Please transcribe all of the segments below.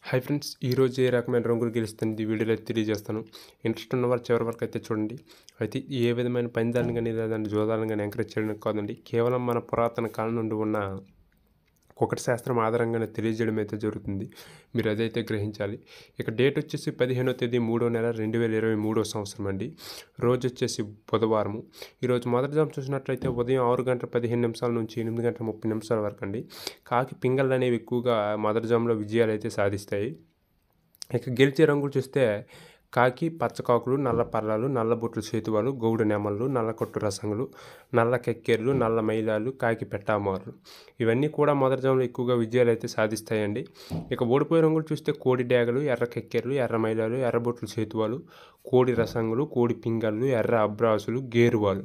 hi friends ఈరోజు ఏ రకమైన రంగులు గెలుస్తుంది ఈ వీడియోలో అయితే తెలియజేస్తాను ఇంట్రెస్ట్ ఉన్న వాళ్ళు చివరి వరకు అయితే చూడండి అయితే ఏ విధమైన పందాలను కానీ లేదంటే జోదాలను కానీ ఎంకరేజ్ చేయడం కాదండి కేవలం మన పురాతన కాలం నుండి ఉన్న ఒకటి శాస్త్రం ఆధారంగానే తెలియజేయడం అయితే జరుగుతుంది మీరు అదైతే గ్రహించాలి ఇక డేట్ వచ్చేసి పదిహేనో తేదీ మూడో నెల రెండు వేల ఇరవై మూడో సంవత్సరం అండి రోజు వచ్చేసి బుధవారము ఈరోజు మొదటి జాము చూసినట్లయితే ఉదయం ఆరు గంటల పదిహేను నిమిషాల నుంచి ఎనిమిది గంటల ముప్పై నిమిషాల వరకు అండి కాకి పింగళ్ళు అనేవి ఎక్కువగా మొదటి జాములో విజయాలు అయితే సాధిస్తాయి ఇక గెలిచే రంగులు చూస్తే కాకి పచ్చకాకులు నల్ల పర్లాలు నల్ల బొట్లు చేతువాలు గౌడు నెమళ్ళు నల్ల కొట్టు రసంగులు నల్ల కెక్కెర్లు నల్ల మైలాలు కాకి పెట్టామారులు ఇవన్నీ కూడా మొదటి జాములో ఎక్కువగా విజయాలు అయితే సాధిస్తాయండి ఇక ఓడిపోయే రంగులు చూస్తే కోడి డేగలు ఎర్ర కెక్కెర్లు ఎర్ర మైలాలు ఎర్ర బొట్లు చేతువాలు కోడి రసంగులు కోడి పింగళ్ళు ఎర్ర అబ్రాసులు గేరువాలు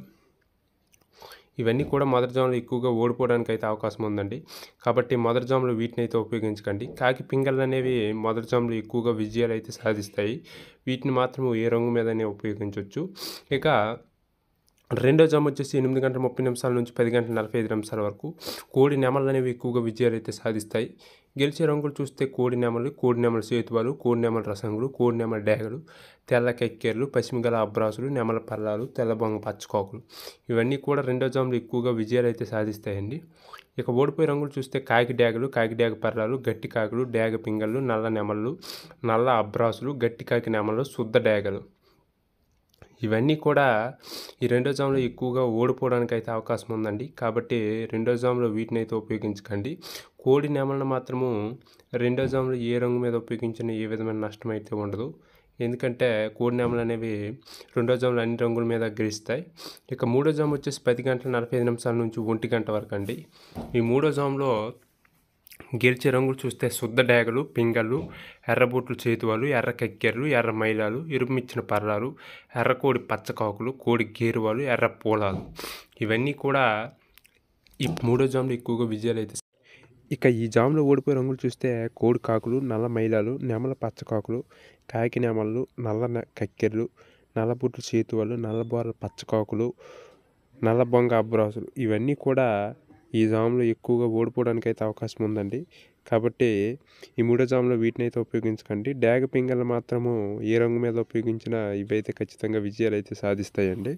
ఇవన్నీ కూడా మొదటి జాములో ఎక్కువగా ఓడిపోవడానికి అయితే అవకాశం ఉందండి కాబట్టి మొదటి జాములో వీటిని అయితే ఉపయోగించకండి కాకి పింగళ్ళు అనేవి మొదటి జాములో ఎక్కువగా విజయాలు అయితే సాధిస్తాయి వీటిని మాత్రం ఏ రంగు మీదనే ఉపయోగించవచ్చు ఇక రెండో జాము వచ్చేసి ఎనిమిది గంటల ముప్పై నిమిషాల నుంచి పది గంటల నలభై ఐదు నిమిషాల వరకు కోడి నెమలు అనేవి ఎక్కువగా విజయాలు అయితే సాధిస్తాయి గెలిచే రంగులు చూస్తే కోడి నెమలు కోడి నెమల సేతువాలు కోడి నెమల రసంగులు కోడి నెమల డేగలు తెల్ల కెక్కెర్లు పశ్చిమగల అబ్రాసులు నెమల పల్లాలు తెల్ల బొంగ పచ్చకోకులు ఇవన్నీ కూడా రెండో జాములు ఎక్కువగా విజయాలు అయితే సాధిస్తాయండి ఇక ఓడిపోయే రంగులు చూస్తే కాకి డేగలు కాకి డేగ పర్రాలు గట్టి కాకులు డేగ పింగళ్ళు నల్ల నెమళ్ళు నల్ల అబ్రాసులు గట్టి కాకి నెమలు శుద్ధ డేగలు ఇవన్నీ కూడా ఈ రెండో జామ్లో ఎక్కువగా ఓడిపోవడానికి అయితే అవకాశం ఉందండి కాబట్టి రెండో జామ్లో వీటిని అయితే ఉపయోగించకండి కోడి నెమలను మాత్రము రెండో జామ్లో ఏ రంగు మీద ఉపయోగించిన ఏ విధమైన నష్టం అయితే ఉండదు ఎందుకంటే కోడి నెమలు అనేవి రెండో జాములు అన్ని రంగుల మీద గెలుస్తాయి ఇక మూడో జాము వచ్చేసి పది గంటల నలభై ఐదు నిమిషాల నుంచి ఒంటి గంట వరకు అండి ఈ మూడో జాములో గెలిచే రంగులు చూస్తే శుద్ధ డేగలు పింగళ్ళు ఎర్రబొట్లు చేతువాలు ఎర్ర కెక్కెర్లు ఎర్ర మైలాలు ఇరుమిచ్చిన పర్రాలు ఎర్రకోడి పచ్చకాకులు కోడి గేరువాలు ఎర్ర పూలాలు ఇవన్నీ కూడా ఈ మూడో జాములో ఎక్కువగా విజయాలు అయితే ఇక ఈ జాములో ఓడిపోయే రంగులు చూస్తే కోడి కాకులు నల్ల మైలాలు నెమల పచ్చకాకులు కాకి నెమళ్ళు నల్ల నె- కక్కెర్లు నల్లబుట్లు చేతువాలు నల్లబోర్ల పచ్చకాకులు నల్ల బొంగ అబ్రాసులు ఇవన్నీ కూడా ఈ జాములో ఎక్కువగా ఓడిపోవడానికి అయితే అవకాశం ఉందండి కాబట్టి ఈ మూడో జాములో వీటిని అయితే ఉపయోగించకండి డాగ పింగళ్ళు మాత్రము ఏ రంగు మీద ఉపయోగించినా ఇవైతే ఖచ్చితంగా విజయాలు అయితే సాధిస్తాయండి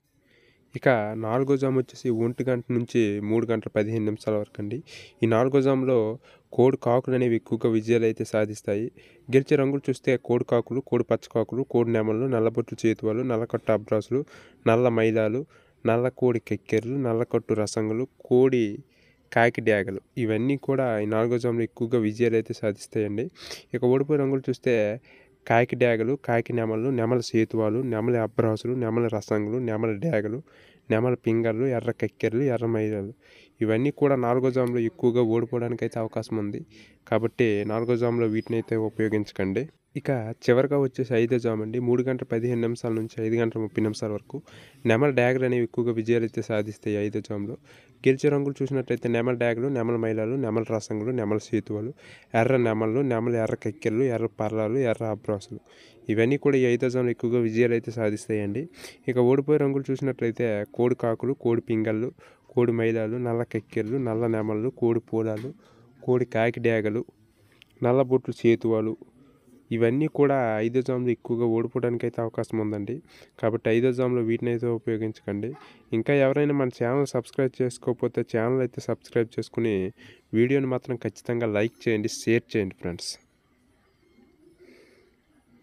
ఇక నాలుగో జాము వచ్చేసి ఒంటి గంట నుంచి మూడు గంటల పదిహేను నిమిషాల వరకు అండి ఈ నాలుగో జాములో కోడి కాకులు అనేవి ఎక్కువగా విజయాలు అయితే సాధిస్తాయి గెలిచే రంగులు చూస్తే కోడి కాకులు కోడి పచ్చకాకులు కోడి నెమళ్ళు నల్లబొట్టు చేతువాలు నల్లకట్ట అబ్రాసులు నల్ల మైలాలు నల్ల కోడి కెక్కెర్లు నల్లకట్టు రసంగులు కోడి కాకి డ్యాగలు ఇవన్నీ కూడా ఈ నాలుగో జాములో ఎక్కువగా విజయాలు అయితే సాధిస్తాయండి ఇక ఓడిపోయే రంగులు చూస్తే కాకి డ్యాగలు కాకి నెమలు నెమల సేతువాలు నెమల అబ్రాసులు నెమల రసంగులు నెమల డ్యాగలు నెమల పింగళ్ళు ఎర్ర కక్కెరలు ఎర్ర మైదాలు ఇవన్నీ కూడా నాలుగో జాములో ఎక్కువగా ఓడిపోవడానికి అయితే అవకాశం ఉంది కాబట్టి నాలుగో జాములో వీటిని అయితే ఉపయోగించకండి ఇక చివరిగా వచ్చేసి ఐదో జాము అండి మూడు గంటల పదిహేను నిమిషాల నుంచి ఐదు గంటల ముప్పై నిమిషాల వరకు నెమల డ్యాగలు అనేవి ఎక్కువగా విజయాలు అయితే సాధిస్తాయి ఐదో జాములో గెలిచే రంగులు చూసినట్లయితే నెమల డ్యాగలు నెమల మైలాలు నెమల రసంగులు నెమల సేతువలు ఎర్ర నెమళ్ళు నెమల ఎర్ర కెక్కెళ్ళు ఎర్ర పర్రాలు ఎర్ర అబ్రాసులు ఇవన్నీ కూడా ఈ ఐదో జాములు ఎక్కువగా విజయాలు అయితే సాధిస్తాయండి ఇక ఓడిపోయే రంగులు చూసినట్లయితే కోడి కాకులు కోడి పింగళ్ళు కోడి మైలాలు నల్ల కెక్కెళ్ళు నల్ల నెమళ్ళు కోడి పూలాలు కోడి కాకి డ్యాగలు నల్ల బొట్లు చేతువాలు ఇవన్నీ కూడా ఐదో జాములు ఎక్కువగా ఓడిపోవడానికి అయితే అవకాశం ఉందండి కాబట్టి ఐదో జాములో వీటిని అయితే ఉపయోగించకండి ఇంకా ఎవరైనా మన ఛానల్ సబ్స్క్రైబ్ చేసుకోకపోతే ఛానల్ అయితే సబ్స్క్రైబ్ చేసుకుని వీడియోని మాత్రం ఖచ్చితంగా లైక్ చేయండి షేర్ చేయండి ఫ్రెండ్స్